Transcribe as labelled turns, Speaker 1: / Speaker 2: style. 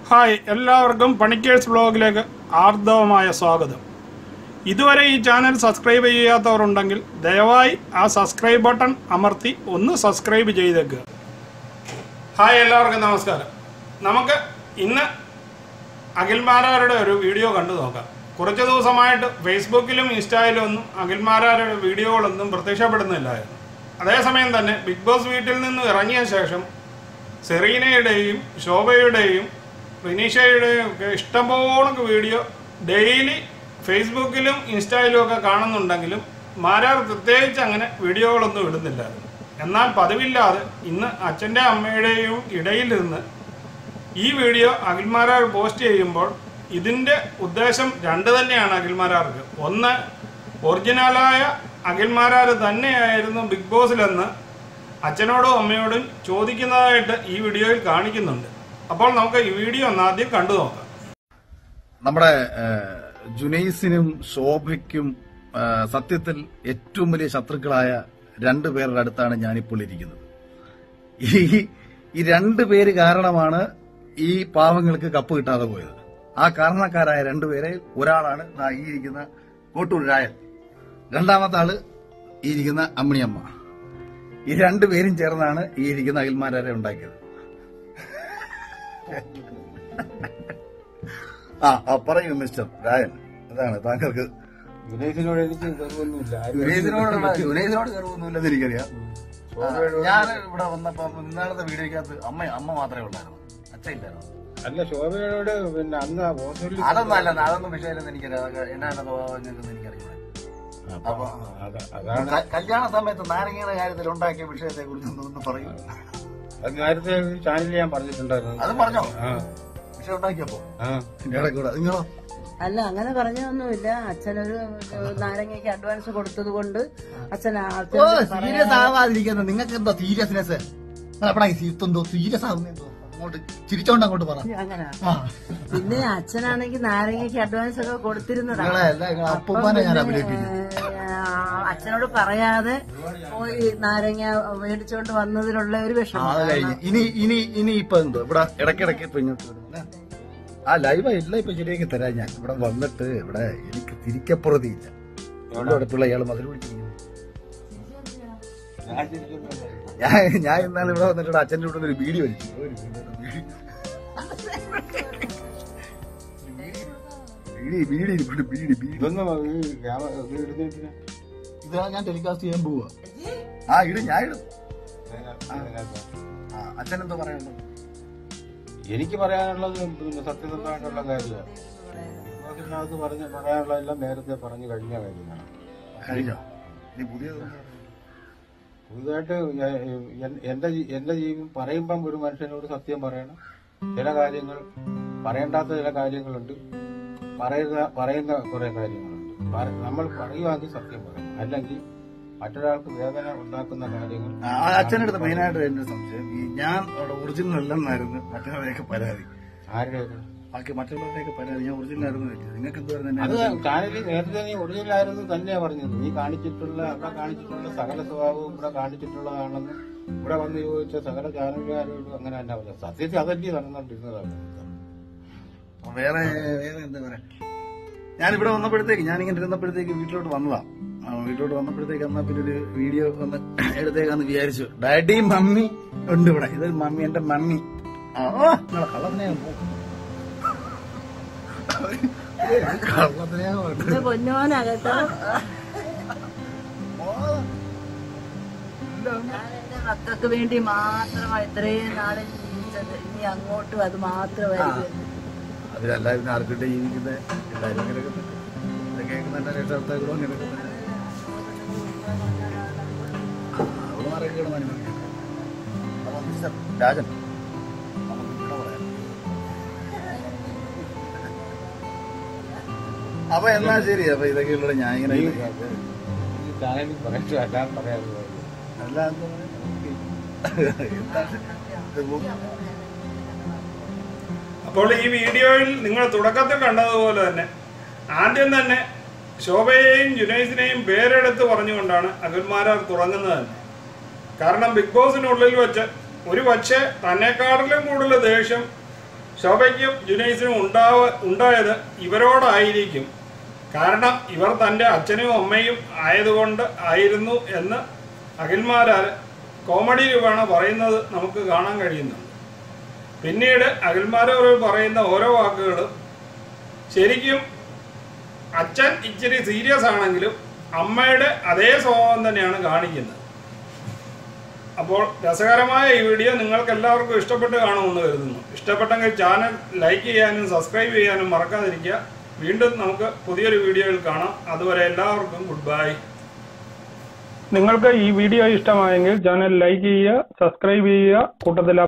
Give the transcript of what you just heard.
Speaker 1: Hi എല്ലാവർക്കും പണിക്കേഴ്സ് ബ്ലോഗിലേക്ക് ആർദ്രവമായ സ്വാഗതം ഇതുവരെ ഈ ചാനൽ സബ്സ്ക്രൈബ് ചെയ്യാത്തവരുണ്ടെങ്കിൽ ദയവായി ആ സബ്സ്ക്രൈബ് ബട്ടൺ അമർത്തി ഒന്ന് സബ്സ്ക്രൈബ് ചെയ്തേക്കുക ഹായ് എല്ലാവർക്കും നമസ്കാരം നമുക്ക് ഇന്ന് അഖിൽമാരാരുടെ ഒരു വീഡിയോ കണ്ടു നോക്കാം കുറച്ച് ദിവസമായിട്ട് ഫേസ്ബുക്കിലും ഇൻസ്റ്റായിലും ഒന്നും അഖിൽമാരാരുടെ വീഡിയോകളൊന്നും പ്രത്യക്ഷപ്പെടുന്നില്ലായിരുന്നു അതേസമയം തന്നെ ബിഗ് ബോസ് വീട്ടിൽ നിന്ന് ഇറങ്ങിയ ശേഷം സെറീനയുടെയും ശോഭയുടെയും റിനീഷയുടെയും ഒക്കെ ഇഷ്ടംപോലെ വീഡിയോ ഡെയിലി ഫേസ്ബുക്കിലും ഇൻസ്റ്റായിലും ഒക്കെ കാണുന്നുണ്ടെങ്കിലും മാരാർ പ്രത്യേകിച്ച് അങ്ങനെ വീഡിയോകളൊന്നും ഇടുന്നില്ലായിരുന്നു എന്നാൽ പതിവില്ലാതെ ഇന്ന് അച്ഛൻ്റെ അമ്മയുടെയും ഇടയിലിരുന്ന് ഈ വീഡിയോ അഖിൽമാരാർ പോസ്റ്റ് ചെയ്യുമ്പോൾ ഇതിൻ്റെ ഉദ്ദേശം രണ്ട് തന്നെയാണ് അഖിൽമാരാർക്ക് ഒന്ന് ഒറിജിനലായ അഖിൽമാരാർ തന്നെയായിരുന്നു ബിഗ് ബോസിലെന്ന് അച്ഛനോടും അമ്മയോടും ചോദിക്കുന്നതായിട്ട് ഈ വീഡിയോയിൽ കാണിക്കുന്നുണ്ട് അപ്പോൾ നമുക്ക് ഈ വീഡിയോ ഒന്ന് ആദ്യം കണ്ടു നോക്കാം
Speaker 2: നമ്മുടെ ഏഹ്, ജുനൈസിനും ശോഭയ്ക്കും ഏഹ്, സത്യത്തിൽ ഏറ്റവും വലിയ ശത്രുക്കളായ രണ്ടു പേരുടെ അടുത്താണ് ഞാനിപ്പോൾ ഇരിക്കുന്നത് ഈ ഈ രണ്ടു പേര് കാരണമാണ് ഈ പാവങ്ങൾക്ക് കപ്പ് കിട്ടാതെ പോയത് ആ കാരണക്കാരായ രണ്ടുപേരെ ഒരാളാണ് ദാ ഈ ഇരിക്കുന്ന കോട്ടൂർ രായൻ രണ്ടാമത്തെ ആള് ഈ ഇരിക്കുന്ന അമ്മിണിയമ്മ ഈ രണ്ടുപേരും ചേർന്നാണ് ഈ ഇരിക്കുന്ന അഖിൽമാരെ ഉണ്ടാക്കിയത് ആ ആ പറയൂ മിസ്റ്റർ രായൻ അതാണ് താങ്കൾക്ക്
Speaker 3: വിനയത്തിനോട് എനിക്ക് ഇതൊന്നുമില്ല ആരും
Speaker 2: യുനൈസിനോടുള്ള യുനൈസിനോട് കയറുന്നില്ലെന്ന് എനിക്കറിയാം ഞാൻ ഇവിടെ വന്നപ്പോ ഇന്നാളത്തെ വീഡിയോക്കകത്ത് അമ്മ അമ്മ മാത്രമേ ഉള്ളായിരുന്നു അച്ഛൻ ഇല്ലായിരുന്നു
Speaker 3: അല്ല ശോഭയോട് പിന്നെ അന്ന് ആ ഹോസ്പിറ്റലിൽ
Speaker 2: അതൊന്നും അല്ല അതൊന്നും വിഷയമില്ലെന്ന് എനിക്കറിയാം അതൊക്കെ എന്നാണ് തോന്നുന്നതെന്ന് എനിക്കറിയാം
Speaker 3: അപ്പൊ അത- അതാണ്
Speaker 2: ക- കല്യാണ സമയത്ത് നാരങ്ങയുടെ കാര്യത്തിൽ ഉണ്ടാക്കിയ വിഷയത്തെ കുറിച്ച് ഒന്ന് പറയൂ
Speaker 3: അത് നേരത്തെ ചാനലിൽ ഞാൻ പറഞ്ഞിട്ടുണ്ടായിരുന്നു
Speaker 2: അത് പറഞ്ഞോ
Speaker 3: ആ
Speaker 2: വിഷയം ഉണ്ടാക്കിയപ്പോ
Speaker 3: ആ
Speaker 2: ഇടയ്ക്ക് കൂടെ നിങ്ങളോ
Speaker 4: അല്ല അങ്ങനെ പറഞ്ഞൊന്നുമില്ല അച്ഛനൊരു നാരങ്ങയ്ക്ക് അഡ്വാൻസ് കൊടുത്തത് കൊണ്ട് അച്ഛൻ
Speaker 2: ഓ സീരിയസ് ആവാതിരിക്കുന്നത് നിങ്ങൾക്ക് എന്തോ സീരിയസ്നെസ് എന്തോ സീരിയസ് ആവുന്നെന്തോ അങ്ങോട്ട് ചിരിച്ചോണ്ട് അങ്ങോട്ട് പറ
Speaker 4: അങ്ങനെ
Speaker 2: ആ
Speaker 4: പിന്നെ അച്ഛനാണെങ്കിൽ നാരങ്ങയ്ക്ക് അഡ്വാൻസ് ഒക്കെ കൊടുത്തിരുന്നതാണ്
Speaker 2: നിങ്ങളെ അല്ല നിങ്ങളെ അപ്പൂപ്പാനെ ഞാൻ അഭിനയിപ്പിക്കും
Speaker 4: അച്ഛനോട് പറയാതെ പോയി നാരങ്ങ മേടിച്ചോണ്ട് വന്നതിലുള്ള ഒരു
Speaker 2: ആ,
Speaker 4: വിഷമം
Speaker 2: അത് കഴിഞ്ഞ് ഇനി ഇനി ഇനി ഇപ്പൊ എന്തോ ഇവിടെ ഇടയ്ക്കിടയ്ക്ക് ഇപ്പൊ ഇങ്ങോട്ട് വരുന്നെ. ആ ലൈവ് ഇല്ല ഇപ്പൊ ശരിയാക്കി തരാം ഞാൻ ഇവിടെ വന്നിട്ട് ഇവിടെ എനിക്ക് തിരിക്കപ്പുറതിയില്ല ഇവിടെ പിള്ള ഇയാൾ മതിൽ പിടിച്ചിരിക്കുന്നു
Speaker 3: ഞാൻ ചിരിക്കുന്നില്ല.
Speaker 2: ഞാൻ ഞാൻ ഇന്നാൾ ഇവിടെ വന്നിട്ട് ഇവിടെ അച്ഛൻ്റെ കൂടെ ഒരു ബീഡി വലിച്ചു ഒരു ബീഡി. ബീഡി ബീഡി ഇരിപ്പുണ്ട്, ബീഡി ബീഡി
Speaker 3: ഇതൊന്നും ഈ ക്യാമ- ഇത് ഇടുന്നില്ല.
Speaker 2: ഇതാ ഞാൻ ടെലികാസ്റ്റ് ചെയ്യാൻ പോവാ ആ ഇടും ഞാൻ ഇടും
Speaker 3: അതിനകത്ത് അതിനകത്ത്.
Speaker 2: ആ അച്ഛൻ എന്തോ പറയാനുണ്ടോ
Speaker 3: എനിക്ക് പറയാനുള്ളത് പിന്നെ സത്യസന്ധമായിട്ടുള്ള കാര്യമാണ് അതിനകത്ത് പറഞ്ഞ് പറയാനുള്ളതെല്ലാം നേരത്തെ പറഞ്ഞു കഴിഞ്ഞ കാര്യമാണ്
Speaker 2: കഴിഞ്ഞോ ഇനി പുതിയത്
Speaker 3: പുതുതായിട്ട് ഞാൻ- എൻ- എന്റെ ജീ- എന്റെ ജീവിതം പറയുമ്പം ഒരു മനുഷ്യനോട് സത്യം പറയണം ചില കാര്യങ്ങൾ പറയേണ്ടാത്ത ചില കാര്യങ്ങളുണ്ട് പറയുന്ന പറയുന്ന കുറെ കാര്യങ്ങളുണ്ട് പറ- നമ്മൾ പറയുവാണെങ്കിൽ സത്യം പറയണം അല്ലെങ്കിൽ മറ്റൊരാൾക്ക് വേദന ഉണ്ടാക്കുന്ന കാര്യങ്ങൾ
Speaker 2: ആ, അച്ഛനടുത്ത് മെയിനായിട്ട് എന്റെ സംശയം ഈ ഞാൻ അവിടെ ഒറിജിനൽ അല്ലെന്നായിരുന്നു മറ്റുള്ളവരെയൊക്കെ പരാതി
Speaker 3: ആരുടെ
Speaker 2: ബാക്കി മറ്റുള്ളവരുടെയൊക്കെ പരാതി ഞാൻ ഒറിജിനൽ ആയിരുന്നു വെച്ചത് നിങ്ങൾക്ക് എന്തുവായിരുന്നു
Speaker 3: അത്
Speaker 2: എന്നെ
Speaker 3: ചാനലിൽ നേരത്തെ നീ ഒറിജിനൽ ആയിരുന്നു തന്നെയാ പറഞ്ഞത് നീ കാണിച്ചിട്ടുള്ള അവിടെ കാണിച്ചിട്ടുള്ള സകല സ്വഭാവവും ഇവിടെ കാണിച്ചിട്ടുള്ളതാണെന്ന് ഇവിടെ വന്ന് ചോദിച്ച സകല ചാനലുകാരോട് അങ്ങനെ തന്നെ പറഞ്ഞത് സത്യത്തിൽ അതല്ലേ നടന്നുകൊണ്ടിരുന്നതാണ്
Speaker 2: അപ്പൊ വേറെ വേറെ എന്താ പറയാ ഞാൻ ഇവിടെ വന്നപ്പോഴത്തേക്ക് ഞാൻ ഇങ്ങനെ ഇരുന്നപ്പോഴത്തേക്ക് വീട്ടിലോട്ട് വന്നതാ ആ, വീട്ടിലോട്ട് വന്നപ്പോഴത്തേക്ക് എന്നാ പിന്നെ ഒരു വീഡിയോ ഒന്ന് എടുത്തേക്കാന്ന് വിചാരിച്ചു ഡാഡി മമ്മി ഉണ്ട് ഇവിടെ ഇതൊരു മമ്മി എന്റെ മമ്മി ആ ഓ, നിങ്ങളെ കള്ളത്തിനെ കള്ളത്തിനെ
Speaker 4: ഇത് പൊന്നോനകത്ത് ഞാൻ എന്റെ മക്കൾക്ക് വേണ്ടി മാത്രമാണ് ഇത്രയും നാളെ ജീവിച്ചത് ഇനി അങ്ങോട്ടും അത് മാത്രമായിരിക്കും
Speaker 2: അതിലല്ല പിന്നെ ആർക്കിട്ട് ജീവിക്കുന്നത് എല്ലാവരും ഇങ്ങനെയൊക്കെ തന്നെ. ഇത് കേൾക്കുന്ന എന്റെ രക്ഷകർത്താക്കളും അങ്ങനെയൊക്കെ തന്നെ ആ, അവിടെ മാറി കിടന്ന് അനുഭവിക്കാം. അപ്പൊ മിസ്റ്റർ രാജൻ നമുക്ക് ഇവിടെ പറയാം. അപ്പൊ എന്നാ ശരി അപ്പൊ ഇതൊക്കെയുള്ള ഞാൻ ഇങ്ങനെ
Speaker 3: ഈ ചാനലിൽ പറയട്ടെ അല്ലാതെ പറയാതെ
Speaker 2: അല്ല എന്താ പറയാ എന്താണ് ഇത്
Speaker 1: അപ്പോൾ ഈ വീഡിയോയിൽ നിങ്ങൾ തുടക്കത്തിൽ കണ്ടതുപോലെ തന്നെ ആദ്യം തന്നെ ശോഭയെയും ജുനൈസിനെയും പേരെടുത്ത് പറഞ്ഞുകൊണ്ടാണ് അഖിൽമാരാർ തുടങ്ങുന്നത് തന്നെ കാരണം ബിഗ് ബോസിനുള്ളിൽ വെച്ച് ഒരു പക്ഷേ തന്നെക്കാട്ടിലും കൂടുതൽ ദേഷ്യം ശോഭയ്ക്കും ജുനൈസിനും ഉണ്ടാവ ഉണ്ടായത് ഇവരോടായിരിക്കും കാരണം ഇവർ തൻ്റെ അച്ഛനും അമ്മയും ആയതുകൊണ്ട് ആയിരുന്നു എന്ന് അഖിൽമാരാർ കോമഡി രൂപേണ പറയുന്നത് നമുക്ക് കാണാൻ കഴിയുന്നുണ്ട് പിന്നീട് അഖിൽമാരവർ പറയുന്ന ഓരോ വാക്കുകളും ശരിക്കും അച്ഛൻ ഇച്ചിരി സീരിയസ് ആണെങ്കിലും അമ്മയുടെ അതേ സ്വഭാവം തന്നെയാണ് കാണിക്കുന്നത് അപ്പോൾ രസകരമായ ഈ വീഡിയോ നിങ്ങൾക്ക് എല്ലാവർക്കും ഇഷ്ടപ്പെട്ട് കാണുമെന്ന് കരുതുന്നു ഇഷ്ടപ്പെട്ടെങ്കിൽ ചാനൽ ലൈക്ക് ചെയ്യാനും സബ്സ്ക്രൈബ് ചെയ്യാനും മറക്കാതിരിക്കുക വീണ്ടും നമുക്ക് പുതിയൊരു വീഡിയോയിൽ കാണാം അതുവരെ എല്ലാവർക്കും ഗുഡ് ബൈ നിങ്ങൾക്ക് ഈ വീഡിയോ ഇഷ്ടമായെങ്കിൽ ചാനൽ ലൈക്ക് ചെയ്യുക സബ്സ്ക്രൈബ് ചെയ്യുക കൂട്ടത്തിൽ